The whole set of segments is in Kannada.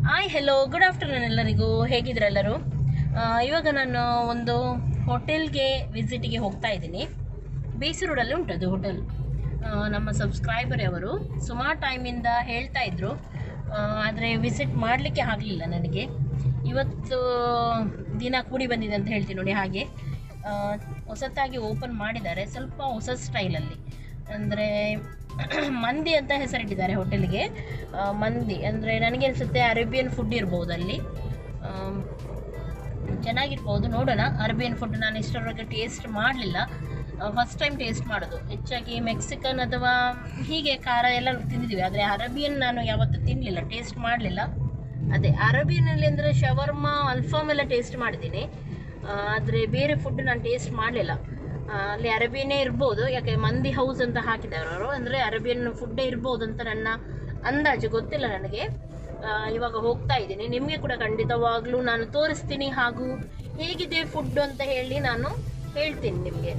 ಹಾಯ್ ಹೆಲೋ ಗುಡ್ ಆಫ್ಟರ್ನೂನ್ ಎಲ್ಲರಿಗೂ ಹೇಗಿದ್ರೆ ಎಲ್ಲರೂ ಆ, ಇವಾಗ ನಾನು ಒಂದು ಹೋಟೆಲ್ಗೆ ವಿಸಿಟಿಗೆ ಹೋಗ್ತಾ ಇದ್ದೀನಿ ಬೇಸಿ ರೋಡಲ್ಲಿ ಉಂಟು ಅದು ಹೋಟೆಲ್ ನಮ್ಮ ಸಬ್ಸ್ಕ್ರೈಬರ್ ಅವರು ಸುಮಾರು ಟೈಮಿಂದ ಹೇಳ್ತಾ ಇದ್ರು ಆದರೆ ವಿಸಿಟ್ ಮಾಡಲಿಕ್ಕೆ ಆಗಲಿಲ್ಲ ನನಗೆ ಇವತ್ತು ದಿನ ಕೂಡಿ ಬಂದಿದೆ ಅಂತ ಹೇಳ್ತೀನಿ ನೋಡಿ ಹಾಗೆ ಆ, ಹೊಸತಾಗಿ ಓಪನ್ ಮಾಡಿದ್ದಾರೆ ಸ್ವಲ್ಪ ಹೊಸ ಸ್ಟೈಲಲ್ಲಿ ಅಂದರೆ ಮಂದಿ ಅಂತ ಹೆಸರಿಟ್ಟಿದ್ದಾರೆ ಹೋಟೆಲ್ಗೆ ಆ, ಮಂದಿ ಅಂದರೆ ನನಗೆ ಅನಿಸುತ್ತೆ ಅರೇಬಿಯನ್ ಫುಡ್ ಇರ್ಬೋದು ಅಲ್ಲಿ ಆಮ್, ಚೆನ್ನಾಗಿರ್ಬೋದು ನೋಡೋಣ ಅರೇಬಿಯನ್ ಫುಡ್ ನಾನು ಇಷ್ಟರವರೆಗೆ ಟೇಸ್ಟ್ ಮಾಡಲಿಲ್ಲ ಫಸ್ಟ್ ಟೈಮ್ ಟೇಸ್ಟ್ ಮಾಡೋದು ಹೆಚ್ಚಾಗಿ ಮೆಕ್ಸಿಕನ್ ಅಥವಾ ಹೀಗೆ ಖಾರ ಎಲ್ಲ ತಿಂದಿದ್ದೀವಿ ಆದರೆ ಅರೇಬಿಯನ್ ನಾನು ಯಾವತ್ತೂ ತಿನ್ನಲಿಲ್ಲ ಟೇಸ್ಟ್ ಮಾಡಲಿಲ್ಲ ಅದೇ ಅರೇಬಿಯನಲ್ಲಿ ಅಂದರೆ ಶವರ್ಮಾ ಅಲ್ಫಾಮ್ ಎಲ್ಲ ಟೇಸ್ಟ್ ಮಾಡಿದ್ದೀನಿ ಆದರೆ ಬೇರೆ ಫುಡ್ ನಾನು ಟೇಸ್ಟ್ ಮಾಡಲಿಲ್ಲ ಅಲ್ಲಿ ಅರೇಬಿಯನ್ನೇ ಇರ್ಬೋದು ಯಾಕೆ ಮಂದಿ ಹೌಸ್ ಅಂತ ಹಾಕಿದ್ದಾರೆ ಅವರು ಅಂದರೆ ಅರೇಬಿಯನ್ ಫುಡ್ಡೇ ಇರ್ಬೋದು ಅಂತ ನನ್ನ ಅಂದಾಜು ಗೊತ್ತಿಲ್ಲ ನನಗೆ ಆ, ಇವಾಗ ಹೋಗ್ತಾ ಇದ್ದೀನಿ ನಿಮಗೆ ಕೂಡ ಖಂಡಿತವಾಗ್ಲೂ ನಾನು ತೋರಿಸ್ತೀನಿ ಹಾಗೂ ಹೇಗಿದೆ ಫುಡ್ ಅಂತ ಹೇಳಿ ನಾನು ಹೇಳ್ತೀನಿ ನಿಮಗೆ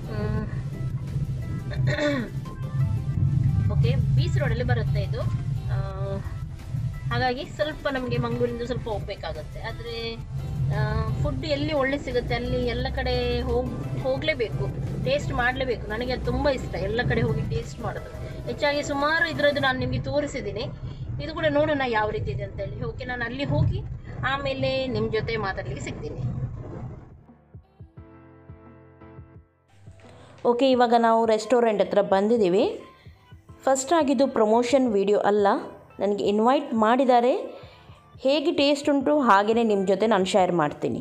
ಓಕೆ ಬೀಚ್ ರೋಡಲ್ಲಿ ಬರುತ್ತೆ ಇದು ಆ, ಹಾಗಾಗಿ ಸ್ವಲ್ಪ ನಮಗೆ ಮಂಗಳೂರಿಂದ ಸ್ವಲ್ಪ ಹೋಗ್ಬೇಕಾಗತ್ತೆ ಆದರೆ ಫುಡ್ ಎಲ್ಲಿ ಒಳ್ಳೆ ಸಿಗುತ್ತೆ ಅಲ್ಲಿ ಎಲ್ಲ ಕಡೆ ಹೋಗ್ ಹೋಗಲೇಬೇಕು ಟೇಸ್ಟ್ ಮಾಡಲೇಬೇಕು ನನಗೆ ಅದು ತುಂಬ ಇಷ್ಟ ಎಲ್ಲ ಕಡೆ ಹೋಗಿ ಟೇಸ್ಟ್ ಮಾಡೋದು ಹೆಚ್ಚಾಗಿ ಸುಮಾರು ಇದರದ್ದು ನಾನು ನಿಮಗೆ ತೋರಿಸಿದ್ದೀನಿ ಇದು ಕೂಡ ನೋಡೋಣ ಯಾವ ರೀತಿ ಇದೆ ಅಂತೇಳಿ ಓಕೆ ನಾನು ಅಲ್ಲಿ ಹೋಗಿ ಆಮೇಲೆ ನಿಮ್ಮ ಜೊತೆ ಮಾತಾಡಲಿಕ್ಕೆ ಸಿಗ್ತೀನಿ ಓಕೆ ಇವಾಗ ನಾವು ರೆಸ್ಟೋರೆಂಟ್ ಹತ್ರ ಬಂದಿದ್ದೀವಿ ಫಸ್ಟ್ ಆಗಿದ್ದು ಪ್ರಮೋಷನ್ ವಿಡಿಯೋ ಅಲ್ಲ ನನಗೆ ಇನ್ವೈಟ್ ಮಾಡಿದ್ದಾರೆ ಹೇಗೆ ಟೇಸ್ಟ್ ಉಂಟು ಹಾಗೆಯೇ ನಿಮ್ಮ ಜೊತೆ ನಾನು ಶೇರ್ ಮಾಡ್ತೀನಿ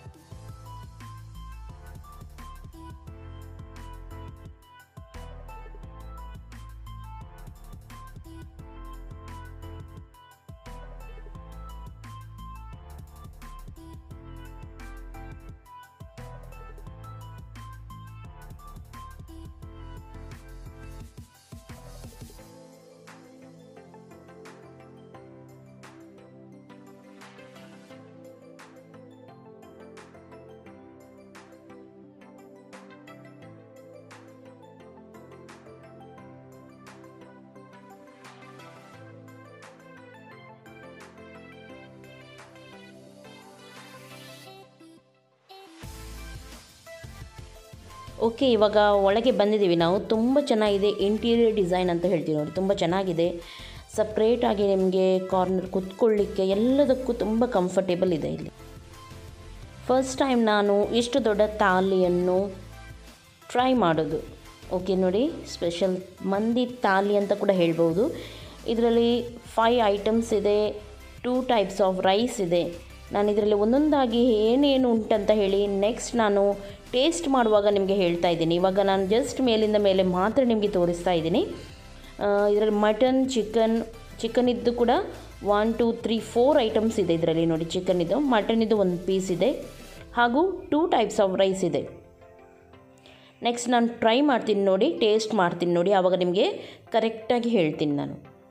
ಓಕೆ ಇವಾಗ ಒಳಗೆ ಬಂದಿದ್ದೀವಿ ನಾವು ತುಂಬ ಚೆನ್ನಾಗಿದೆ ಇಂಟೀರಿಯರ್ ಡಿಸೈನ್ ಅಂತ ಹೇಳ್ತೀವಿ ನೋಡಿ ತುಂಬ ಚೆನ್ನಾಗಿದೆ ಸಪ್ರೇಟಾಗಿ ನಿಮಗೆ ಕಾರ್ನರ್ ಕುತ್ಕೊಳ್ಳಿಕ್ಕೆ ಎಲ್ಲದಕ್ಕೂ ತುಂಬ ಕಂಫರ್ಟೇಬಲ್ ಇದೆ ಇಲ್ಲಿ ಫಸ್ಟ್ ಟೈಮ್ ನಾನು ಇಷ್ಟು ದೊಡ್ಡ ತಾಲಿಯನ್ನು ಟ್ರೈ ಮಾಡೋದು ಓಕೆ ನೋಡಿ ಸ್ಪೆಷಲ್ ಮಂದಿ ತಾಲಿ ಅಂತ ಕೂಡ ಹೇಳ್ಬೋದು ಇದರಲ್ಲಿ ಫೈ ಐಟಮ್ಸ್ ಇದೆ ಟೂ ಟೈಪ್ಸ್ ಆಫ್ ರೈಸ್ ಇದೆ ನಾನು ಇದರಲ್ಲಿ ಒಂದೊಂದಾಗಿ ಏನೇನು ಉಂಟಂತ ಹೇಳಿ ನೆಕ್ಸ್ಟ್ ನಾನು ಟೇಸ್ಟ್ ಮಾಡುವಾಗ ನಿಮಗೆ ಹೇಳ್ತಾ ಇದ್ದೀನಿ ಇವಾಗ ನಾನು ಜಸ್ಟ್ ಮೇಲಿಂದ ಮೇಲೆ ಮಾತ್ರ ನಿಮಗೆ ತೋರಿಸ್ತಾ ಇದ್ದೀನಿ ಇದರಲ್ಲಿ ಮಟನ್ ಚಿಕನ್ ಚಿಕನ್ ಇದ್ದು ಕೂಡ one two three four items ಇದೆ ಇದರಲ್ಲಿ ನೋಡಿ ಚಿಕನ್ ಇದು ಮಟನ್ ಇದು ಒಂದು ಪೀಸ್ ಇದೆ ಹಾಗೂ ಟೂ ಟೈಪ್ಸ್ ಆಫ್ ರೈಸ್ ಇದೆ ನೆಕ್ಸ್ಟ್ ನಾನು ಟ್ರೈ ಮಾಡ್ತೀನಿ ನೋಡಿ ಟೇಸ್ಟ್ ಮಾಡ್ತೀನಿ ನೋಡಿ ಆವಾಗ ನಿಮಗೆ ಕರೆಕ್ಟಾಗಿ ಹೇಳ್ತೀನಿ ನಾನು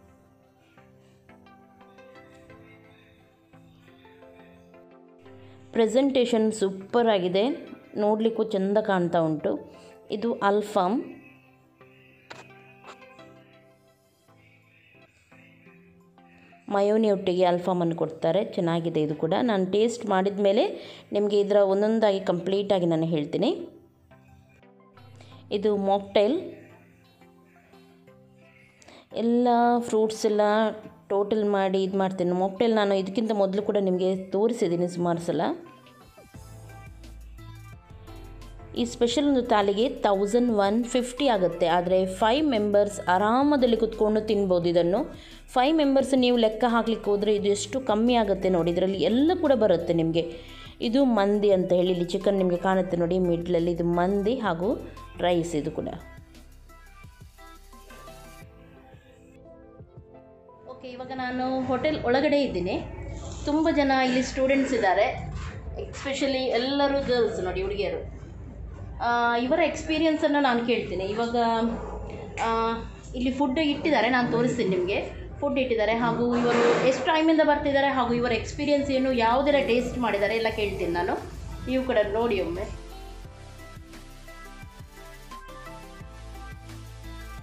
ಪ್ರೆಸೆಂಟೇಷನ್ ಸೂಪರ್ ಆಗಿದೆ ನೋಡಲಿಕ್ಕೂ ಚೆಂದ ಕಾಣ್ತಾ ಉಂಟು ಇದು ಅಲ್ಫಾಮ್ ಮಯೋನಿ ಒಟ್ಟಿಗೆ ಅಲ್ಫಾಮನ್ನು ಕೊಡ್ತಾರೆ ಚೆನ್ನಾಗಿದೆ ಇದು ಕೂಡ ನಾನು ಟೇಸ್ಟ್ ಮಾಡಿದ ಮೇಲೆ ನಿಮಗೆ ಇದರ ಒಂದೊಂದಾಗಿ ಕಂಪ್ಲೀಟಾಗಿ ನಾನು ಹೇಳ್ತೀನಿ ಇದು ಮಾಕ್ಟೈಲ್ ಎಲ್ಲ ಫ್ರೂಟ್ಸ್ ಎಲ್ಲ ಟೋಟಲ್ ಮಾಡಿ ಇದು ಮಾಡ್ತೀನಿ ಮಾಕ್ಟೈಲ್ ನಾನು ಇದಕ್ಕಿಂತ ಮೊದಲು ಕೂಡ ನಿಮಗೆ ತೋರಿಸಿದ್ದೀನಿ ಸುಮಾರು ಸಲ ಈ ಸ್ಪೆಷಲ್ ಒಂದು ತಾಲಿಗೆ ತೌಸಂಡ್ ಒನ್ ಫಿಫ್ಟಿ ಆಗುತ್ತೆ ಆದರೆ ಫೈವ್ ಮೆಂಬರ್ಸ್ ಆರಾಮದಲ್ಲಿ ಕುತ್ಕೊಂಡು ತಿನ್ಬೋದು ಇದನ್ನು ಫೈವ್ ಮೆಂಬರ್ಸ್ ನೀವು ಲೆಕ್ಕ ಹಾಕ್ಲಿಕ್ಕೆ ಹೋದರೆ ಇದು ಎಷ್ಟು ಕಮ್ಮಿ ಆಗುತ್ತೆ ನೋಡಿ ಇದರಲ್ಲಿ ಎಲ್ಲ ಕೂಡ ಬರುತ್ತೆ ನಿಮಗೆ ಇದು ಮಂದಿ ಅಂತ ಹೇಳಿ ಇಲ್ಲಿ ಚಿಕನ್ ನಿಮಗೆ ಕಾಣುತ್ತೆ ನೋಡಿ ಮಿಡ್ಲಲ್ಲಿ ಇದು ಮಂದಿ ಹಾಗೂ ರೈಸ್ ಇದು ಕೂಡ ಓಕೆ ಇವಾಗ ನಾನು ಹೋಟೆಲ್ ಒಳಗಡೆ ಇದ್ದೀನಿ ತುಂಬ ಜನ ಇಲ್ಲಿ ಸ್ಟೂಡೆಂಟ್ಸ್ ಇದ್ದಾರೆ ಎಸ್ಪೆಷಲಿ ಎಲ್ಲರೂ ಗರ್ಲ್ಸ್ ನೋಡಿ ಹುಡುಗಿಯರು ಆ, ಇವರ ಎಕ್ಸ್ಪೀರಿಯನ್ಸನ್ನು ನಾನು ಕೇಳ್ತೀನಿ ಇವಾಗ ಆ, ಇಲ್ಲಿ ಫುಡ್ ಇಟ್ಟಿದ್ದಾರೆ ನಾನು ತೋರಿಸ್ತೀನಿ ನಿಮಗೆ ಫುಡ್ ಇಟ್ಟಿದ್ದಾರೆ ಹಾಗೂ ಇವರು ಎಷ್ಟು ಟೈಮಿಂದ ಬರ್ತಿದ್ದಾರೆ ಹಾಗೂ ಇವರ ಎಕ್ಸ್ಪೀರಿಯನ್ಸ್ ಏನು ಯಾವುದೆಲ್ಲ ಟೇಸ್ಟ್ ಮಾಡಿದ್ದಾರೆ ಎಲ್ಲ ಕೇಳ್ತೀನಿ ನಾನು ನೀವು ಕೂಡ ನೋಡಿ ಒಮ್ಮೆ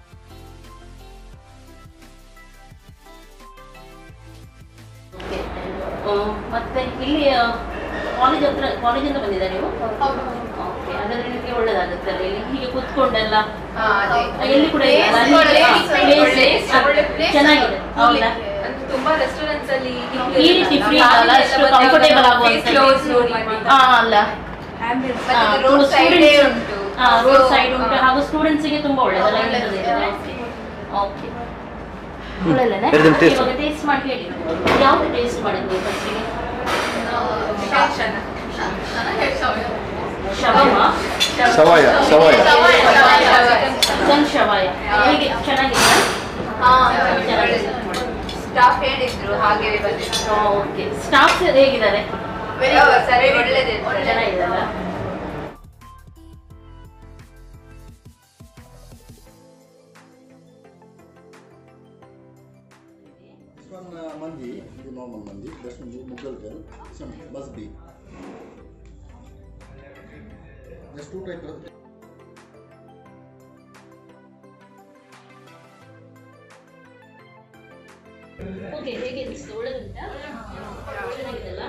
ಓಕೆ ಮತ್ತೆ ಇಲ್ಲಿ ಕಾಲೇಜ್ ಹತ್ರ ಕಾಲೇಜಿಂದ ಬಂದಿದ್ದಾರೆ ನೀವು ಓಕೆ ಅದರಲ್ಲಿ ನಿಮಗೆ ಒಳ್ಳೇದಾಗುತ್ತೆ ಅಲ್ಲ ಇಲ್ಲಿ ಹೀಗೆ ಕೂತ್ಕೊಂಡೆಲ್ಲ ಎಲ್ಲಿ ಕೂಡ ಇಲ್ಲ ಅಲ್ಲ? Place, place, ಚೆನ್ನಾಗಿದೆ ಹೌದಾ ತುಂಬಾ ರೆಸ್ಟೋರೆಂಟ್ಸ್ ಅಲ್ಲಿ ಈ ರೀತಿ free ಅಲ್ಲ, ಅಷ್ಟು comfortable ಆಗುವಂಥದ್ದು. ಹಾ ಅಲ್ಲ ರೋಡ್ ಸೈಡ್ ಉಂಟು ರೋಡ್ ಸೈಡ್ ಉಂಟು ಹಾಗೂ ಸ್ಟೂಡೆಂಟ್ಸ್ ಗೆ ತುಂಬಾ ಒಳ್ಳೆದಲ್ಲ ಓಕೆ ಒಳ್ಳೆದಲ್ಲ ಎರಡು ದಿನ taste. ಇವಾಗ ಟೇಸ್ಟ್ ಮಾಡಿ ಹೇಳಿ ಯಾವ್ದು ಟೇಸ್ಟ್ ಮಾಡಿದ್ವಿ ಫಸ್ಟಿಗೆ ಶವಮ ಸವಾಯ ಸವಾಯ ಚಿಕನ್ ಶವಾಯ ಹೇಗೆ ಚೆನ್ನಾಗಿದೆ ಸ್ಟಾಫ್ ಹೇಳಿದ್ರು ಹಾಗೆ ಬಂದಿದ್ರು ಓಕೆ ಸ್ಟಾಫ್ ಹೇಗಿದ್ದಾರೆ ಸರಿ ಒಳ್ಳೇದೇ ಚೆನ್ನಾಗಿದಲ್ಲ This one uh, mandi, the normal mandi. This one the Mughal girl, some masbi. There's two types of okay ಹೇಗೆ ಅನಿಸ್ತು ಒಳ್ಳೆದುಂಟಾ ಚೆನ್ನಾಗಿದೆಲ್ಲ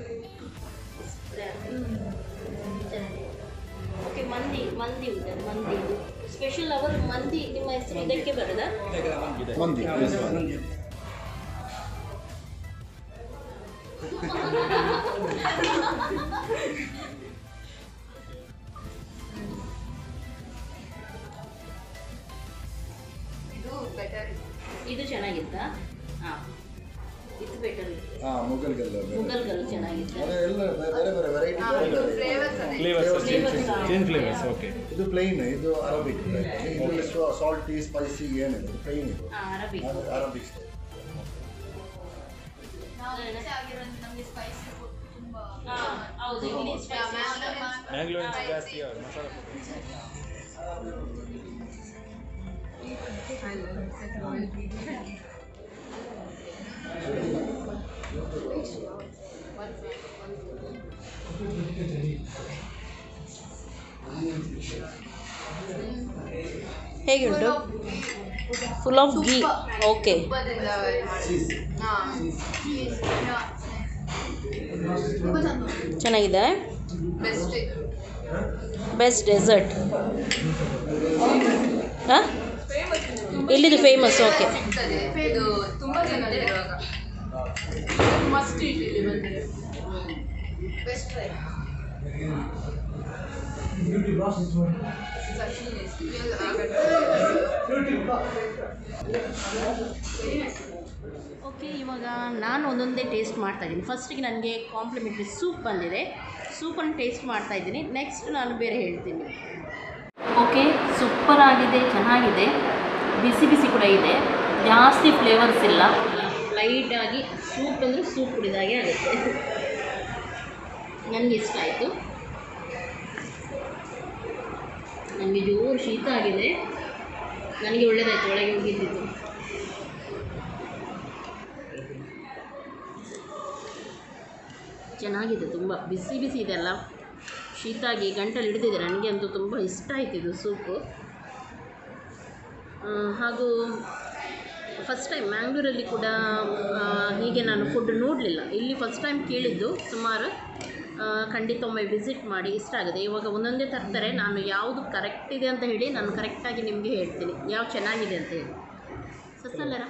ಓಕೆ ಮಂದಿ ಮಂದಿ ಉಂಟು ಮಂದಿ ಸ್ಪೆಷಲ್ ಅವರ್ ಮಂದಿ ನಿಮ್ಮ ಹೆಸರು ಇದಕ್ಕೆ ಬರೋದಾ mandi. This one. ಇದು ಬೆಟರ್ ಇದು ಚೆನ್ನಾಗಿತ್ತಾ ಹಾಂ ಇದು better Ah, Mughal girl. Mughal girl ಚೆನ್ನಾಗಿತ್ತ ಅದೇ ಎಲ್ಲ ಬೇರೆ ಬೇರೆ ವೆರೈಟಿ ಬೇರೆ ಬೇರೆ ಚೇಂಜ್ ಫ್ಲೇವರ್ಸ್ ಓಕೆ ಇದು ಪ್ಲೈನ್ ಇದು ಅರಬಿಕ್ ಇದರಲ್ಲಿ ಸಾಲ್ಟಿ ಸ್ಪೈಸಿ ಏನಿದೆ ಪ್ಲೈನ್ ಇದು ಹಾಂ ಅರಬಿಕ್ ಅದು ಅರಬಿಕ್ ಸ್ಟೈಲ್ ಹಾಂ ಹೌದು ಇಲ್ಲಿ spicy. ಮ್ಯಾಂಗ್ಳೂರ್ ಜಾಸ್ತಿ ಅವ್ರು ಮಸಾಲ ಹೇಗೆ ಉಂಟು ಫುಲ್ ಆಫ್ ಗೀ ಓಕೆ ಚೆನ್ನಾಗಿದೆ ಬೆಸ್ಟ್ ಬೆಸ್ಟ್ ಡೆಸರ್ಟ್ ಹಾಂ ಇಲ್ಲಿದು ಫೇಮಸ್ ಓಕೆ ಸಿಗ್ತದೆ ಇದು ತುಂಬಾ ಜನ ಇರುವಾಗ ಮಸ್ಟ್ ಇಲ್ಲಿ ಬಂದ್ರೆ ಬೆಸ್ಟ್ ಟ್ರೈ ಓಕೆ ಇವಾಗ ನಾನು ಒಂದೊಂದೇ ಟೇಸ್ಟ್ ಮಾಡ್ತಾ ಇದ್ದೀನಿ ಫಸ್ಟಿಗೆ ನನಗೆ ಕಾಂಪ್ಲಿಮೆಂಟ್ರಿ ಸೂಪ್ ಬಂದಿದೆ ಸೂಪನ್ನು ಟೇಸ್ಟ್ ಮಾಡ್ತಾ ಇದ್ದೀನಿ ನೆಕ್ಸ್ಟ್ ನಾನು ಬೇರೆ ಹೇಳ್ತೀನಿ ಓಕೆ ಸೂಪರ್ ಆಗಿದೆ ಚೆನ್ನಾಗಿದೆ ಬಿಸಿ ಬಿಸಿ ಕೂಡ ಇದೆ ಜಾಸ್ತಿ ಫ್ಲೇವರ್ಸ್ ಇಲ್ಲ ಲೈಟಾಗಿ ಸೂಪ್ ಅಂದರೆ ಸೂಪ್ ಕುಡಿದಾಗೆ ಆಗುತ್ತೆ ನನಗೆ ಇಷ್ಟ ಆಯಿತು ನನಗೆ ಜೋರು ಶೀತ ಆಗಿದೆ ನನಗೆ ಒಳ್ಳೆಯದಾಯಿತು ಒಳಗೆ ಹೋಗಿದ್ದಿದ್ದು ಚೆನ್ನಾಗಿದೆ ತುಂಬ ಬಿಸಿ ಬಿಸಿ ಇದೆ ಅಲ್ಲ ಶೀತ ಆಗಿ ಗಂಟಲು ಹಿಡಿದಿದೆ ನನಗೆ ಅಂತೂ ತುಂಬ ಇಷ್ಟ ಆಯ್ತು ಇದು ಸೂಪು ಆ, ಹಾಗೂ ಫಸ್ಟ್ ಟೈಮ್ ಮ್ಯಾಂಗ್ಳೂರಲ್ಲಿ ಕೂಡ ಆ, ಹೀಗೆ ನಾನು ಫುಡ್ ನೋಡಲಿಲ್ಲ ಇಲ್ಲಿ ಫಸ್ಟ್ ಟೈಮ್ ಕೇಳಿದ್ದು ಸುಮಾರು ಆ, ಖಂಡಿತ ಒಮ್ಮೆ ವಿಸಿಟ್ ಮಾಡಿ ಇಷ್ಟ ಆಗುತ್ತೆ ಇವಾಗ ಒಂದೊಂದೇ ತರ್ತಾರೆ ನಾನು ಯಾವುದು ಕರೆಕ್ಟ್ ಇದೆ ಅಂತ ಹೇಳಿ ನಾನು ಕರೆಕ್ಟಾಗಿ ನಿಮಗೆ ಹೇಳ್ತೀನಿ ಯಾವ್ದು ಚೆನ್ನಾಗಿದೆ ಅಂತ ಹೇಳಿ ಸಸ್ಸಲ್ಲರ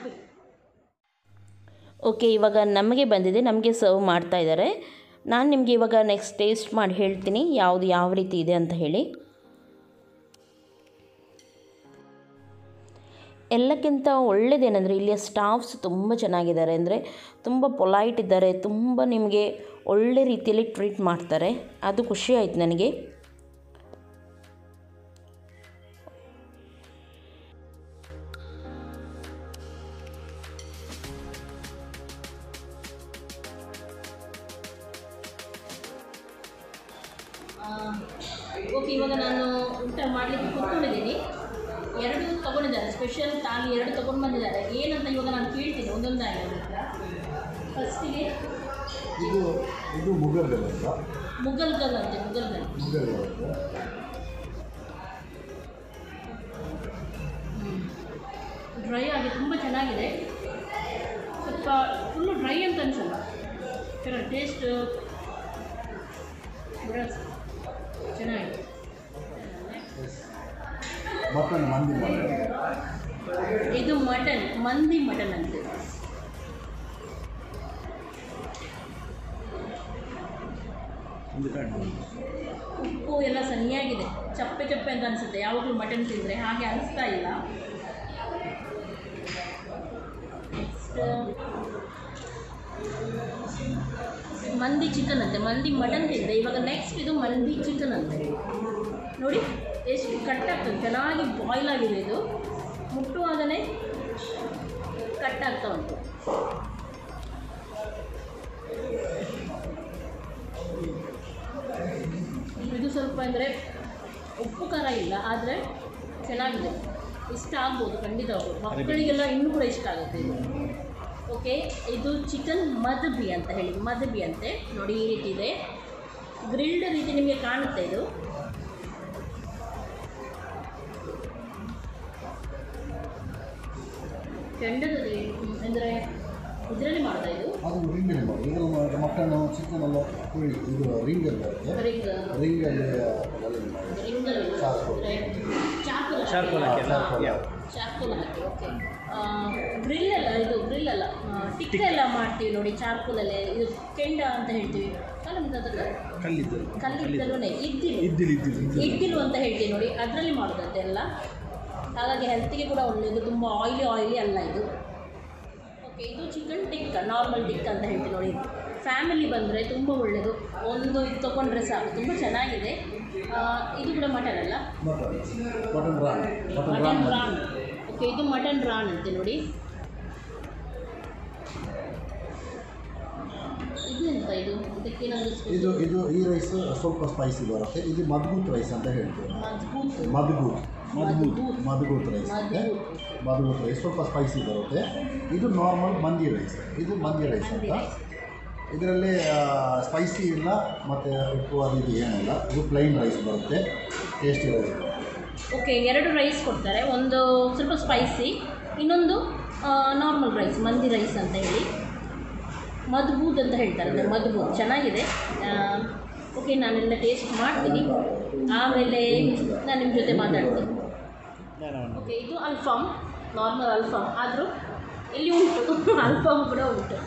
ಓಕೆ ಇವಾಗ ನಮಗೆ ಬಂದಿದೆ ನಮಗೆ ಸರ್ವ್ ಮಾಡ್ತಾ ಇದ್ದಾರೆ ನಾನು ನಿಮಗೆ ಇವಾಗ ನೆಕ್ಸ್ಟ್ ಟೇಸ್ಟ್ ಮಾಡಿ ಹೇಳ್ತೀನಿ ಯಾವುದು ಯಾವ ರೀತಿ ಇದೆ ಅಂತ ಹೇಳಿ ಎಲ್ಲಕ್ಕಿಂತ ಒಳ್ಳೆಯದೇನೆಂದರೆ ಇಲ್ಲಿಯ ಸ್ಟಾಫ್ಸ್ ತುಂಬ ಚೆನ್ನಾಗಿದ್ದಾರೆ ಅಂದರೆ ತುಂಬ ಪೊಲೈಟ್ ಇದ್ದಾರೆ ತುಂಬ ನಿಮಗೆ ಒಳ್ಳೆ ರೀತಿಯಲ್ಲಿ ಟ್ರೀಟ್ ಮಾಡ್ತಾರೆ ಅದು ಖುಷಿ ಆಯ್ತು ನನಗೆ ಓಕೆ ಇವಾಗ ನಾನು ಊಟ ಮಾಡಲಿಕ್ಕೆ ಕೂತ್ಕೊಂಡಿದ್ದೀನಿ ಎರಡು ತೊಗೊಂಡಿದ್ದಾರೆ ಸ್ಪೆಷಲ್ ತಾಲಿ ಎರಡು ತೊಗೊಂಡು ಬಂದಿದ್ದಾರೆ ಏನಂತ ಇವಾಗ ನಾನು ಕೇಳ್ತೀನಿ ಒಂದೊಂದಾಗಿ ಅವ್ರ ಹತ್ರ ಫಸ್ಟಿಗೆ ಇದು ಇದು ಮುಗಲ್ ಗಲ್ ಅಂತ ಮುಗಲ್ ಗಲ್ ಅಂತೆ ಮುಗಲ್ ಗಲ್ ಮುಗಲ್ ಗಲ್ ಅಂತ ಡ್ರೈ ಆಗಿ ತುಂಬ ಚೆನ್ನಾಗಿದೆ ಸ್ವಲ್ಪ ಫುಲ್ಲು ಡ್ರೈ ಅಂತ ಅನಿಸಲ್ಲ ಟೇಸ್ಟ್ ಚೆನ್ನಾಗಿದೆ ಮಟನ್ ಮಂದಿ ಮಟನ್ ಇದು ಮಟನ್ ಮಂದಿ ಮಟನ್ ಅಂತೆ ಉಪ್ಪು ಎಲ್ಲ ಸರಿಯಾಗಿದೆ ಚಪ್ಪೆ ಚಪ್ಪೆ ಅಂತ ಅನಿಸುತ್ತೆ ಯಾವಾಗಲೂ ಮಟನ್ ತಿಂದರೆ ಹಾಗೆ ಅನಿಸ್ತಾ ಇಲ್ಲ ನೆಕ್ಸ್ಟ್ ಮಂದಿ ಚಿಕನ್ ಅಂತೆ ಮಂದಿ ಮಟನ್ ತಿಂದೆ ಇವಾಗ ನೆಕ್ಸ್ಟ್ ಇದು ಮಂದಿ ಚಿಕನ್ ಅಂತೆ ನೋಡಿ ಎಷ್ಟು ಕಟ್ ಆಗ್ತದೆ ಚೆನ್ನಾಗಿ ಬಾಯ್ಲ್ ಆಗಿದೆ ಇದು ಮುಟ್ಟುವಾಗಲೇ ಕಟ್ ಆಗ್ತಾ ಉಂಟು ಇದು ಸ್ವಲ್ಪ ಅಂದರೆ ಉಪ್ಪು ಖಾರ ಇಲ್ಲ ಆದರೆ ಚೆನ್ನಾಗಿದೆ ಇಷ್ಟ ಆಗ್ಬೋದು ಖಂಡಿತ ಆಗ್ಬೋದು ಮಕ್ಕಳಿಗೆಲ್ಲ ಇನ್ನೂ ಕೂಡ ಇಷ್ಟ ಆಗುತ್ತೆ ಇದು ಓಕೆ ಇದು ಚಿಕನ್ ಮದಬಿ ಅಂತ ಹೇಳಿ ಮದಬಿ ಅಂತೆ ನೋಡಿ ಈ ರೀತಿ ಇದೆ ಗ್ರಿಲ್ಡ್ ರೀತಿ ನಿಮಗೆ ಕಾಣುತ್ತೆ ಇದು ಕೆಂಡದಲ್ಲಿ ಅಂದರೆ ಇದರಲ್ಲಿ ಮಾಡ್ತಾ ಇದು ಅದು ರಿಂಗಲ್ಲಿ ಮಾಡಿ ಈಗ ಮಟನ್ ಚಿಕನ್ ಎಲ್ಲ ಕುಳಿ ಇದು ರಿಂಗಲ್ಲಿ ಬರುತ್ತೆ ರಿಂಗ್ ರಿಂಗಲ್ಲಿ ಒಲೆಯಲ್ಲಿ ಮಾಡಿ ರಿಂಗಲ್ಲಿ ಚಾರ್ಕೋಲ್. ಚಾರ್ಕೋಲ್ ಚಾರ್ಕೋಲ್ ಹಾಕಿ ಅಲ್ಲ? Yeah. ಚಾರ್ಕೋಲ್ ಹಾಕಿ ಓಕೆ ಗ್ರಿಲ್ ಅಲ್ಲ ಇದು ಗ್ರಿಲ್ ಅಲ್ಲ ಟಿಕ್ಕ ಎಲ್ಲ ಮಾಡ್ತೀವಿ ನೋಡಿ ಚಾರ್ಕೋಲಲ್ಲೇ ಇದು ಕೆಂಡ ಅಂತ ಹೇಳ್ತೀವಿ ಅಲ್ಲ ಮತ್ತೆ ಅದಕ್ಕೆ ಕಲ್ಲಿದ್ದು ಕಲ್ಲಿದ್ದಲೇ ಇದ್ದಿಲು ಇದ್ದಿಲ್ ಇದ್ದಿಲ್ ಇದ್ದಿಲ್ ಇಡ್ಡಿಲು ಅಂತ ಹೇಳ್ತೀವಿ ನೋಡಿ ಅದರಲ್ಲಿ ಮಾಡೋದಂತೆ ಎಲ್ಲ ಹಾಗಾಗಿ ಹೆಲ್ತಿಗೆ ಕೂಡ ಒಳ್ಳೆಯದು ತುಂಬ ಆಯಿಲಿ ಆಯಿಲಿ ಅಲ್ಲ ಇದು ಓಕೆ ಇದು ಚಿಕನ್ ಟಿಕ್ಕ ನಾರ್ಮಲ್ ಟಿಕ್ಕ ಅಂತ ಹೇಳ್ತೀವಿ ನೋಡಿ ಫ್ಯಾಮಿಲಿ ಬಂದರೆ ತುಂಬ ಒಳ್ಳೆಯದು ಒಂದು ಇದು ತೊಗೊಂಡ್ರೆ ಸಾಕು ತುಂಬ ಚೆನ್ನಾಗಿದೆ ಆ, ಇದು ಕೂಡ ಮಟನ್ ಅಲ್ಲ mutton mutton raan mutton raan mutton raan okay ಇದು ಮಟನ್ ರಾನ್ ಅಂತೆ ನೋಡಿ ಇದು ಎಂತ ಇದು ಇದಕ್ಕೆ ನಮಗೆ ಇದು ಇದು ಈ ರೈಸ್ ಸ್ವಲ್ಪ ಸ್ಪೈಸಿ ಬರುತ್ತೆ ಇದು ಮದ್ಗೂತ್ ರೈಸ್ ಅಂತ ಹೇಳ್ತೀವಿ ಮಜ್ಬೂತ್ ಮದ್ಗೂತ್ ಮದ್ಗೂತ್ ಮದ್ಗೂತ್. ಮದ್ಗೂತ್ ರೈಸ್ ಅಂತೆ ಮದ್ಗೂತ್. ಮದ್ಗೂತ್ ರೈಸ್ ಸ್ವಲ್ಪ ಸ್ಪೈಸಿ ಬರುತ್ತೆ ಇದು ನಾರ್ಮಲ್ ಮಂದಿ ರೈಸ್ ಇದು ಮಂದಿ ರೈಸ್ ಮಂದಿ ಅಂತ ರೈಸ್. ಇದರಲ್ಲಿ ಸ್ಪೈಸಿ ಇಲ್ಲ ಮತ್ತು ಉಪ್ಪು ಅದು ಇದು ಏನಿಲ್ಲ ಇದು ಪ್ಲೈನ್ ರೈಸ್ ಬರುತ್ತೆ ಟೇಸ್ಟಿ ರೈಸ್ ಓಕೆ ಎರಡು ರೈಸ್ ಕೊಡ್ತಾರೆ ಒಂದು ಸ್ವಲ್ಪ ಸ್ಪೈಸಿ ಇನ್ನೊಂದು ನಾರ್ಮಲ್ ರೈಸ್ ಮಂದಿ ರೈಸ್ ಅಂತ ಹೇಳಿ ಮದ್ಬೂದ್ ಅಂತ ಹೇಳ್ತಾರೆ ಅಂದರೆ ಮದ್ಬೂದ್ ಚೆನ್ನಾಗಿದೆ ಓಕೆ ನಾನೆಲ್ಲ ಟೇಸ್ಟ್ ಮಾಡ್ತೀನಿ ಆಮೇಲೆ ನಾನು ನಿಮ್ಮ ಜೊತೆ ಮಾತಾಡ್ತೀನಿ ಓಕೆ ಇದು ಅಲ್ಫಾಮ್ ನಾರ್ಮಲ್ ಅಲ್ಫಾಮ್ ಆದರೂ ಇಲ್ಲಿ ಉಂಟು ಅಲ್ಫಾಮ್ ಕೂಡ ಉಂಟು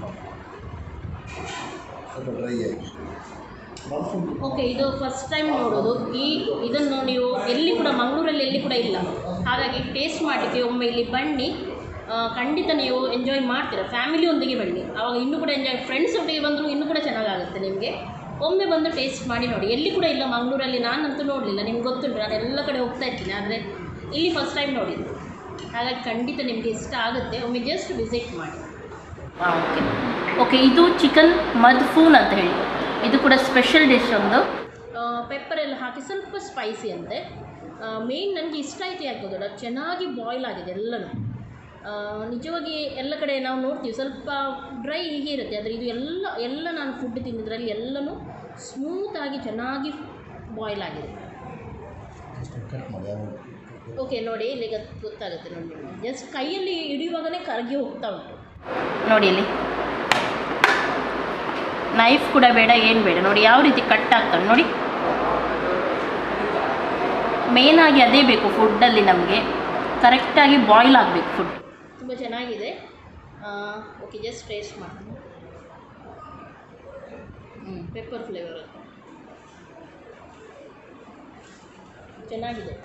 ಸ್ವಲ್ಪ ಡ್ರೈ ಆಗಿ ಮಲ್ಫುಲ್ ಓಕೆ ಇದು ಫಸ್ಟ್ ಟೈಮ್ ನೋಡೋದು ಈ ಇದನ್ನು ನೀವು ಎಲ್ಲಿ ಕೂಡ ಮಂಗಳೂರಲ್ಲಿ ಎಲ್ಲಿ ಕೂಡ ಇಲ್ಲ ಹಾಗಾಗಿ ಟೇಸ್ಟ್ ಮಾಡಲಿಕ್ಕೆ ಒಮ್ಮೆ ಇಲ್ಲಿ ಬನ್ನಿ ಆ, ಖಂಡಿತ ನೀವು ಎಂಜಾಯ್ ಮಾಡ್ತೀರಾ ಫ್ಯಾಮಿಲಿಯೊಂದಿಗೆ ಬನ್ನಿ ಆವಾಗ ಇನ್ನೂ ಕೂಡ ಎಂಜಾಯ್ ಫ್ರೆಂಡ್ಸ್ ಒಟ್ಟಿಗೆ ಬಂದರೂ ಇನ್ನೂ ಕೂಡ ಚೆನ್ನಾಗಾಗುತ್ತೆ ನಿಮಗೆ ಒಮ್ಮೆ ಬಂದು ಟೇಸ್ಟ್ ಮಾಡಿ ನೋಡಿ ಎಲ್ಲಿ ಕೂಡ ಇಲ್ಲ ಮಂಗಳೂರಲ್ಲಿ ನಾನಂತೂ ನೋಡಲಿಲ್ಲ ನಿಮ್ಗೆ ಗೊತ್ತುಂಟು ನಾನು ಎಲ್ಲ ಕಡೆ ಹೋಗ್ತಾ ಇರ್ತೀನಿ ಆದರೆ ಇಲ್ಲಿ ಫಸ್ಟ್ ಟೈಮ್ ನೋಡಿದ್ದು ಹಾಗಾಗಿ ಖಂಡಿತ ನಿಮಗೆ ಇಷ್ಟ ಆಗುತ್ತೆ ಒಮ್ಮೆ ಜಸ್ಟ್ ವಿಸಿಟ್ ಮಾಡಿ ಓಕೆ ಓಕೆ ಇದು ಚಿಕನ್ ಮದ್ಫೂನ್ ಅಂತ ಹೇಳಿ ಇದು ಕೂಡ ಸ್ಪೆಷಲ್ ಡಿಶ್ ಒಂದು ಪೆಪ್ಪರ್ ಎಲ್ಲ ಹಾಕಿ ಸ್ವಲ್ಪ ಸ್ಪೈಸಿ ಅಂತೆ ಮೇಯ್ನ್ ನನಗೆ ಇಷ್ಟ ಆಯ್ತು ಯಾಕೆ ಗೊತ್ತಿಲ್ಲ ಚೆನ್ನಾಗಿ ಬಾಯ್ಲ್ ಆಗಿದೆ ಎಲ್ಲನೂ ಆ, ನಿಜವಾಗಿ ಎಲ್ಲ ಕಡೆ ನಾವು ನೋಡ್ತೀವಿ ಸ್ವಲ್ಪ ಡ್ರೈ ಹೀಗೆ ಇರುತ್ತೆ ಆದರೆ ಇದು ಎಲ್ಲ ಎಲ್ಲ ನಾನು ಫುಡ್ ತಿಂದಿದ್ರಲ್ಲಿ ಎಲ್ಲನೂ ಸ್ಮೂತಾಗಿ ಚೆನ್ನಾಗಿ ಬಾಯ್ಲ್ ಆಗಿದೆ ಕಟ್ ಮಾಡಿ ಯಾವುದು ಓಕೆ ನೋಡಿ ಇಲ್ಲಿ ಗೊತ್- ಗೊತ್ತಾಗುತ್ತೆ ನೋಡಿ ಜಸ್ಟ್ ಕೈಯಲ್ಲಿ ಹಿಡಿಯುವಾಗಲೇ ಕರಗಿ ಹೋಗ್ತಾ ಉಂಟು ನೋಡಿ ಇಲ್ಲಿ ನೈಫ್ ಕೂಡ ಬೇಡ ಏನು ಬೇಡ ನೋಡಿ ಯಾವ ರೀತಿ ಕಟ್ ಆಗ್ತದೆ ನೋಡಿ ಮೇನಾಗಿ ಅದೇ ಬೇಕು ಫುಡ್ಡಲ್ಲಿ ನಮಗೆ ಕರೆಕ್ಟಾಗಿ ಬಾಯ್ಲ್ ಆಗಬೇಕು ಫುಡ್ ತುಂಬ ಚೆನ್ನಾಗಿದೆ ಓಕೆ ಜಸ್ಟ್ ಟೇಸ್ಟ್ ಮಾಡ್ತೀನಿ ಹ್ಞೂ ಪೆಪ್ಪರ್ ಫ್ಲೇವರ್ ಚೆನ್ನಾಗಿದೆ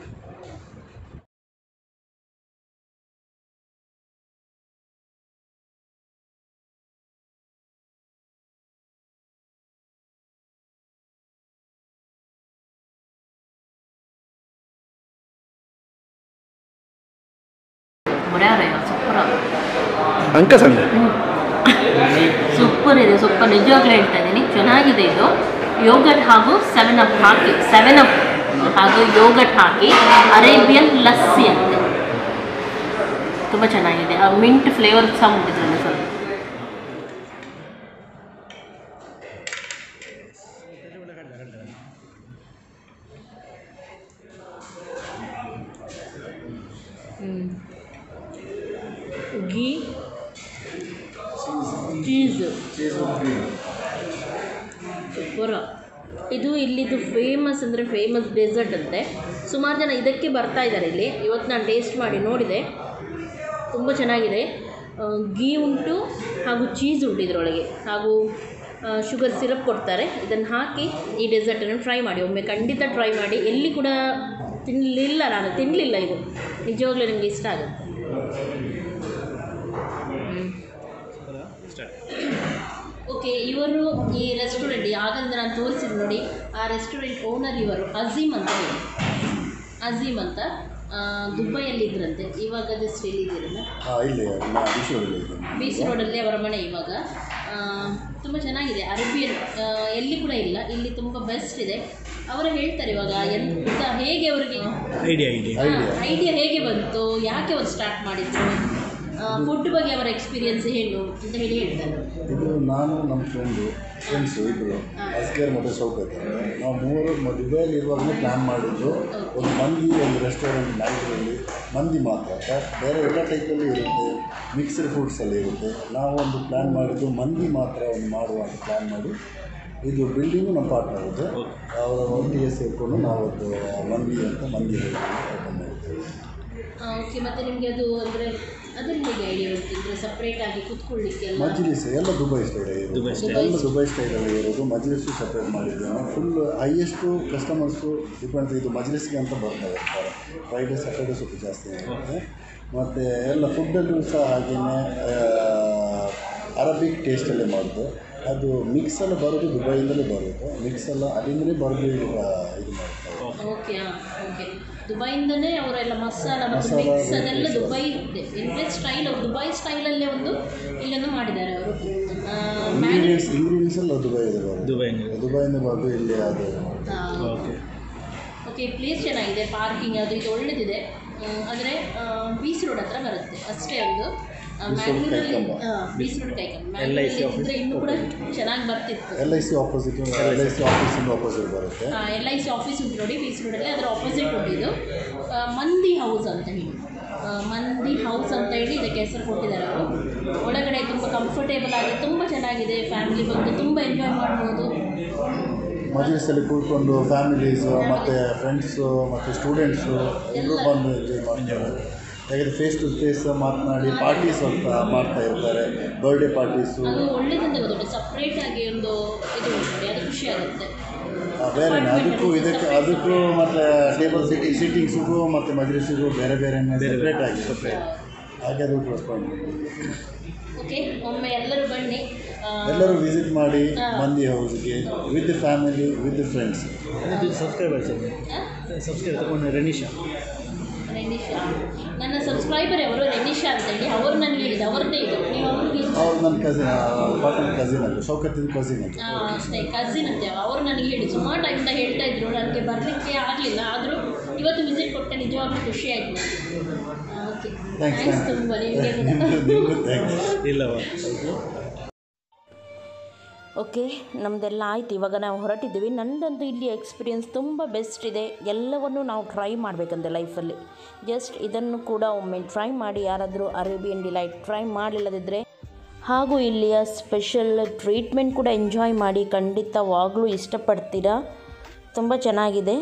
ಸೂಪರ್ ಅಂಕ ಸಂಘ ಸೂಪರ್ ಇದೆ ಸೂಪರ್ ನಿಜವಾಗ್ಲೂ ಹೇಳ್ತಾ ಇದ್ದೀನಿ ಚೆನ್ನಾಗಿದೆ ಇದು ಯೋಗಟ್ ಹಾಗೂ ಸೆವೆನ್ ಅಪ್ ಹಾಕಿ ಸೆವೆನ್ ಅಪ್ ಹಾಗೂ ಯೋಗಟ್ ಹಾಕಿ ಅರೇಬಿಯನ್ ಲಸ್ಸಿ ಅಂತೆ ತುಂಬ ಚೆನ್ನಾಗಿದೆ ಆ ಮಿಂಟ್ ಫ್ಲೇವರ್ ಸಹ ಉಂಟಿದ್ರಲ್ಲಿ ಸ್ವಲ್ಪ ghee cheese cheese cream super ಇದು ಇಲ್ಲಿದು ಫೇಮಸ್ ಅಂದರೆ ಫೇಮಸ್ ಡೆಸರ್ಟ್ ಅಂತೆ ಸುಮಾರು ಜನ ಇದಕ್ಕೆ ಬರ್ತಾ ಇದ್ದಾರೆ ಇಲ್ಲಿ ಇವತ್ತು ನಾನು ಟೇಸ್ಟ್ ಮಾಡಿ ನೋಡಿದೆ ತುಂಬ ಚೆನ್ನಾಗಿದೆ ಆ, ಗೀ ಉಂಟು ಹಾಗೂ ಚೀಸ್ ಉಂಟು ಇದರೊಳಗೆ ಹಾಗೂ ಶುಗರ್ ಸಿರಪ್ ಕೊಡ್ತಾರೆ ಇದನ್ನು ಹಾಕಿ ಈ ಡೆಸರ್ಟನ್ನು ಟ್ರೈ ಮಾಡಿ ಒಮ್ಮೆ ಖಂಡಿತ ಟ್ರೈ ಮಾಡಿ ಎಲ್ಲಿ ಕೂಡ ತಿನ್ನಲಿಲ್ಲ ನಾನು ತಿನ್ನಲಿಲ್ಲ ಇದು ನಿಜವಾಗ್ಲೂ ನಿಮಗೆ ಇಷ್ಟ ಆಗುತ್ತೆ ಓಕೆ ಇವರು ಈ ರೆಸ್ಟೋರೆಂಟ್ ಆಗಂದ ನಾನು ತೋರಿಸಿದ್ದು ನೋಡಿ ಆ ರೆಸ್ಟೋರೆಂಟ್ ಓನರ್ ಇವರು ಅಜೀಮ್ ಅಂತ ಹೇಳಿ ಅಜೀಮ್ ಅಂತ ಆ, ದುಬೈಯಲ್ಲಿ ಇದ್ರಂತೆ ಇವಾಗ ಜಸ್ಟ್ ಎಲ್ಲಿದ್ದೀರಲ್ಲ ಹಾಂ ಇಲ್ಲಿ ನಾ ವಿಶ್ವದಲ್ಲಿ ಇದ್ದೇನೆ ಬಿ ಸಿ ರೋಡಲ್ಲಿ ಅವರ ಮನೆ ಇವಾಗ ತುಂಬ ಚೆನ್ನಾಗಿದೆ ಅರೇಬಿಯನ್ ಎಲ್ಲಿ ಕೂಡ ಇಲ್ಲ ಇಲ್ಲಿ ತುಂಬ ಬೆಸ್ಟ್ ಇದೆ ಅವರು ಹೇಳ್ತಾರೆ ಇವಾಗ ಎಂತ ಹೇಗೆ ಅವರಿಗೆ ಐಡಿಯಾ ಐಡಿಯಾ ಐಡಿಯಾ ಹೇಗೆ ಬಂತು ಯಾಕೆ ಅವರು ಸ್ಟಾರ್ಟ್ ಮಾಡಿದ್ರು ಫುಡ್ ಬಗ್ಗೆ ಅವರ ಎಕ್ಸ್ಪೀರಿಯನ್ಸ್ ಏನು ಅಂತ ಹೇಳಿ ಹೇಳ್ತಾರೆ ಇದು ನಾನು ನಮ್ಮ ಫ್ರೆಂಡು ಫ್ರೆಂಡ್ಸು ಇಬ್ಬರು ಅಸ್ಕರ್ ಮತ್ತು ಶೌಕತ್ ಅಂತ ನಾವು ಮೂವರು ಮ- ದುಬೈಯಲ್ಲಿ ಇರುವಾಗಲೇ ಪ್ಲ್ಯಾನ್ ಮಾಡಿದ್ದು ಒಂದು ಮಂದಿ ಒಂದು ರೆಸ್ಟೋರೆಂಟ್ ನೈಟಲ್ಲಿ ಮಂದಿ ಮಾತ್ರ ಬಟ್ ಬೇರೆ ಎಲ್ಲ ಟೈಪಲ್ಲಿ ಇರುತ್ತೆ ಮಿಕ್ಸ್ಡ್ ಫುಡ್ಸಲ್ಲಿ ಇರುತ್ತೆ ನಾವು ಒಂದು ಪ್ಲ್ಯಾನ್ ಮಾಡಿದ್ದು ಮಂದಿ ಮಾತ್ರ ಒಂದು ಮಾಡುವ ಅಂತ ಪ್ಲ್ಯಾನ್ ಮಾಡಿ ಇದು ಬಿಲ್ಡಿಂಗು ನಮ್ಮ ಪಾರ್ಟ್ನರ್ ಇದೆ ಅವರ ಒಟ್ಟಿಗೆ ಸೇರಿಕೊಂಡು ನಾವು ಒಂದು ಮಂದಿ ಅಂತ ಮಂದಿ ಹೇಳಿ ಓಪನ್ ಮಾಡಿದ್ದೇವೆ ಓಕೆ ಮತ್ತು ನಿಮಗೆ ಅದು ಅಂದರೆ ಅದರಲ್ಲಿ ಹೇಗೆ ಐಡಿಯಾ ಬಂತು ಸಪ್ರೇಟ್ ಆಗಿ ಕೂತ್ಕೊಳ್ಳಿಕ್ಕೆ ಎಲ್ಲ ಮಜ್ಲಿಸ್ ಎಲ್ಲ ದುಬೈ ಸ್ಟೈಲ್ ಇರೋದು ದುಬೈ ಸ್ಟೈಲ್. ಎಲ್ಲ ದುಬೈ ಸ್ಟೈಲಲ್ಲಿ ಇರೋದು ಮಜ್ಲಿಸ್ಸು ಸಪ್ರೇಟ್ ಮಾಡಿದ್ದೇವೆ ಫುಲ್ ಹೈಯೆಸ್ಟು ಕಸ್ಟಮರ್ಸು ಡಿಪೆಂಡ್ಸ್ ಇದು ಮಜ್ಲಿಸ್ಗೆ ಅಂತ ಬರ್ತಾ ಇರ್ತಾರೆ ಫ್ರೈಡೇ ಸ್ಯಾಟರ್ಡೇ ಸ್ವಲ್ಪ ಜಾಸ್ತಿ ಇರುತ್ತೆ ಮತ್ತು ಎಲ್ಲ ಫುಡ್ಡಲ್ಲೂ ಸಹ ಹಾಗೆಯೇ ಅರಬಿಕ್ ಟೇಸ್ಟಲ್ಲೇ ಮಾಡೋದು ಅದು ಮಿಕ್ಸ್ ಎಲ್ಲ ಬರೋದು ದುಬೈಯಿಂದಲೇ ಬರೋದು ಮಿಕ್ಸ್ ಎಲ್ಲ ಅಲ್ಲಿಂದಲೇ ಬರೋದು ಈಗ ಇದು ಮಾಡ್ತಾರೆ ಓಕೆ ಹಾಂ ಓಕೆ ದುಬೈಯಿಂದನೇ ಅವರೆಲ್ಲ ಮಸಾಲ ಮತ್ತು ಮಸಾಲ ಮಿಕ್ಸ್ ಅದೆಲ್ಲ mix. ದುಬೈ ಇದೆ ಇಂಡಿಯನ್ ಸ್ಟೈಲ್ ದುಬೈ ಸ್ಟೈಲಲ್ಲೇ ಒಂದು ಇಲ್ಲೊಂದು ಮಾಡಿದ್ದಾರೆ ಅವರು ಇಂಗ್ರೀಡಿಯೆಂಟ್ಸ್ ಇಂಗ್ರೀಡಿಯೆಂಟ್ಸ್ ಎಲ್ಲ ದುಬೈಯಿಂದ ಬರೋದು ದುಬೈಯಿಂದ. ದುಬೈಯಿಂದ ಬರೋದು ಇಲ್ಲಿ ಅದು ಓಕೆ ಓಕೆ ಪ್ಲೇಸ್ ಚೆನ್ನಾಗಿದೆ ಪಾರ್ಕಿಂಗ್ ಅದು ಇದು ಒಳ್ಳೆದಿದೆ ಆದರೆ ಬಿ ಸಿ ರೋಡ್ ಹತ್ರ ಬರುತ್ತೆ ಅಷ್ಟೇ ಒಂದು BC road ಮ್ಯಾಂಗ್ಳೂರಲ್ಲಿ Kaikamba. B C road Kaikamba LIC ಮ್ಯಾಂಗ್ಳೂರಲ್ಲಿ office. ಇದ್ದರೆ ಇನ್ನೂ ಕೂಡ ಚೆನ್ನಾಗಿ ಬರ್ತಿತ್ತು L I C opposite L I C ಆಫೀಸಿಂದ ಆಪೋಸಿಟ್ ಬರುತ್ತೆ ಎಲ್ ಐ ಸಿ ಆಫೀಸ್ ಉಂಟು ನೋಡಿ ಬಿ ಸಿ ರೋಡಲ್ಲಿ ಅದರ ಆಪೋಸಿಟ್ ಉಂಟು ಇದು ಆ, ಮಂದಿ ಹೌಸ್ ಅಂತ ಹೇಳಿ ಆ, ಮಂದಿ ಹೌಸ್ ಅಂತ ಹೇಳಿ ಇದಕ್ಕೆ ಹೆಸರು ಕೊಟ್ಟಿದ್ದಾರೆ ಅವರು ಒಳಗಡೆ ತುಂಬ ಕಂಫರ್ಟೇಬಲ್ ಆಗಿ ತುಂಬ ಚೆನ್ನಾಗಿದೆ ಫ್ಯಾಮಿಲಿ ಬಂದು ತುಂಬ ಎಂಜಾಯ್ ಮಾಡ್ಬೋದು ಮಜ್ಲಿಸಲ್ಲಿ ಕೂತ್ಕೊಂಡು ಫ್ಯಾಮಿಲೀಸು ಮತ್ತು ಫ್ರೆಂಡ್ಸು ಮತ್ತು ಸ್ಟೂಡೆಂಟ್ಸು ಎಲ್ಲರೂ ಬಂದು ಎಂಜಾಯ್ ಮಾಡ್ತಾರೆ ಯಾಕಂದರೆ ಫೇಸ್ ಟು ಫೇಸ್ ಮಾತನಾಡಿ ಪಾರ್ಟೀಸ್ ಅಂತ ಮಾಡ್ತಾ ಇರ್ತಾರೆ ಬರ್ಡೇ ಪಾರ್ಟೀಸು ಅದು ಒಳ್ಳೇದಂತ ಗೊತ್ತುಂಟು ಸಪ್ರೇಟ್ ಆಗಿ ಒಂದು ಇದು ಉಂಟು ನೋಡಿ ಅದು ಖುಷಿ ಆಗುತ್ತೆ ಬೇರೆ ಅದಕ್ಕೂ ಇದಕ್ಕೆ ಅದಕ್ಕೂ ಮತ್ತು ಟೇಬಲ್ ಸಿಟಿ ಸಿಟ್ಟಿಂಗ್ಸಿಗೂ ಮತ್ತು ಮಜ್ಲಿಸಿಗೂ ಬೇರೆ ಬೇರೆ ಸಪ್ರೇಟ್ ಆಗಿ ಹಾಗೆ ಅದು ಪ್ಲಸ್ ಪಾಯಿಂಟ್ ಓಕೆ ಒಮ್ಮೆ ಎಲ್ಲರೂ ಬನ್ನಿ ಆ, ಎಲ್ಲರೂ ವಿಸಿಟ್ ಮಾಡಿ ಹಾ. ಮಂದಿ ಹೌಸ್ಗೆ with family with friends subscribers ಆ? ಸಬ್ಸ್ಕ್ರೈಬ್ ತಗೊಂಡು ರೆನಿಶಾ ರೆನಿಶಾ ನನ್ನ ಸಬ್ಸ್ಕ್ರೈಬರ್ ಅವರು ರೆನಿಶಾ ಅಂತೇಳಿ ಅವರು ನನಗೆ ಹೇಳಿದ್ದು ಅವರದ್ದೇ ಇದು ನೀವು ಅವ್ರಿಗೆ ಅವ್ರು ನನ್ನ ಕಸಿನ್ ಪಾಟನ್ ಕಸಿನ್ ಅಂತ ಶೌಕತ್ತಿನ ಕಸಿನ್ ಅಂತ ಆ, ಅಷ್ಟೇ ಕಸಿನ್ ಅಂತ ಅವರು ನನಗೆ ಹೇಳಿ ಸುಮಾರು ಟೈಮಿಂದ ಹೇಳ್ತಾ ಇದ್ರು ನನಗೆ ಬರಲಿಕ್ಕೆ ಆಗಲಿಲ್ಲ ಆದರೂ ಇವತ್ತು ವಿಸಿಟ್ ಕೊಟ್ಟೆ ನಿಜವಾಗ್ಲೂ ಖುಷಿ ಆಯಿತು ಓಕೆ Thanks, ಥ್ಯಾಂಕ್ಸ್ thanks. ತುಂಬ ನಿಮಗೆ ನಿಮಗೂ ಥ್ಯಾಂಕ್ಸ್ ಇಲ್ಲವ ಓಕೆ ನಮ್ಮದೆಲ್ಲ ಆಯ್ತು ಇವಾಗ ನಾವು ಹೊರಟಿದ್ದೀವಿ ನನ್ನದಂತೂ ಇಲ್ಲಿ ಎಕ್ಸ್ಪೀರಿಯನ್ಸ್ ತುಂಬ ಬೆಸ್ಟ್ ಇದೆ ಎಲ್ಲವನ್ನು ನಾವು ಟ್ರೈ ಮಾಡಬೇಕಂತೆ ಲೈಫಲ್ಲಿ ಜಸ್ಟ್ ಇದನ್ನು ಕೂಡ ಒಮ್ಮೆ ಟ್ರೈ ಮಾಡಿ ಯಾರಾದರೂ ಅರೇಬಿಯನ್ ಡಿಲೈಟ್ ಟ್ರೈ ಮಾಡಲಿಲ್ಲದಿದ್ದರೆ ಹಾಗೂ ಇಲ್ಲಿಯ ಸ್ಪೆಷಲ್ ಟ್ರೀಟ್ಮೆಂಟ್ ಕೂಡ ಎಂಜಾಯ್ ಮಾಡಿ ಖಂಡಿತವಾಗಲೂ ಇಷ್ಟಪಡ್ತೀರಾ ತುಂಬ ಚೆನ್ನಾಗಿದೆ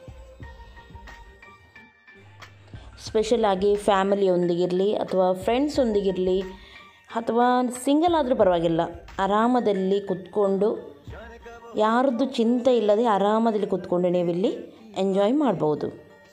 ಸ್ಪೆಷಲ್ ಆಗಿ ಫ್ಯಾಮಿಲಿಯೊಂದಿಗಿರಲಿ ಅಥವಾ ಫ್ರೆಂಡ್ಸ್ ಒಂದಿಗಿರಲಿ ಅಥವಾ ಸಿಂಗಲ್ ಆದರೂ ಪರವಾಗಿಲ್ಲ ಆರಾಮದಲ್ಲಿ ಕುತ್ಕೊಂಡು ಯಾರದ್ದು ಚಿಂತೆ ಇಲ್ಲದೆ ಆರಾಮದಲ್ಲಿ ಕುತ್ಕೊಂಡು ನೀವಿಲ್ಲಿ ಎಂಜಾಯ್ ಮಾಡ್ಬೋದು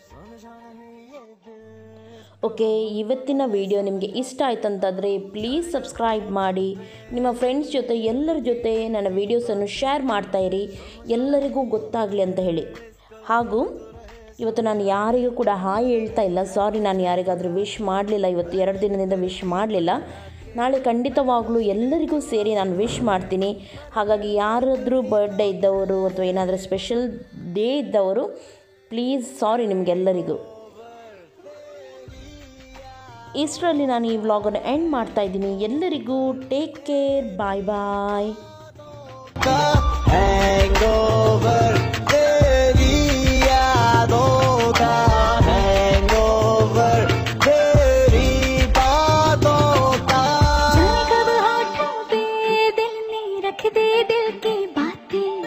ಓಕೆ ಇವತ್ತಿನ ವಿಡಿಯೋ ನಿಮಗೆ ಇಷ್ಟ ಆಯ್ತಂತಾದರೆ ಪ್ಲೀಸ್ ಸಬ್ಸ್ಕ್ರೈಬ್ ಮಾಡಿ ನಿಮ್ಮ ಫ್ರೆಂಡ್ಸ್ ಜೊತೆ ಎಲ್ಲರ ಜೊತೆ ನನ್ನ ವೀಡಿಯೋಸನ್ನು ಶೇರ್ ಮಾಡ್ತಾಯಿರಿ ಎಲ್ಲರಿಗೂ ಗೊತ್ತಾಗಲಿ ಅಂತ ಹೇಳಿ ಹಾಗೂ ಇವತ್ತು ನಾನು ಯಾರಿಗೂ ಕೂಡ ಹಾಯ್ ಹೇಳ್ತಾ ಇಲ್ಲ ಸಾರಿ ನಾನು ಯಾರಿಗಾದರೂ ವಿಶ್ ಮಾಡಲಿಲ್ಲ ಇವತ್ತು ಎರಡು ದಿನದಿಂದ ವಿಶ್ ಮಾಡಲಿಲ್ಲ ನಾಳೆ ಖಂಡಿತವಾಗಲೂ ಎಲ್ಲರಿಗೂ ಸೇರಿ ನಾನು ವಿಶ್ ಮಾಡ್ತೀನಿ ಹಾಗಾಗಿ ಯಾರಾದರೂ ಬರ್ಡೇ ಇದ್ದವರು ಅಥವಾ ಏನಾದರೂ ಸ್ಪೆಷಲ್ ಡೇ ಇದ್ದವರು ಪ್ಲೀಸ್ ಸಾರಿ ನಿಮಗೆಲ್ಲರಿಗೂ ಇಷ್ಟರಲ್ಲಿ ನಾನು ಈ ವ್ಲಾಗನ್ನು ಎಂಡ್ ಮಾಡ್ತಾ ಇದ್ದೀನಿ ಎಲ್ಲರಿಗೂ take care bye bye hangover तेरी यादों का hangover तेरी बातों का कब होठों पे करते दिल की बातें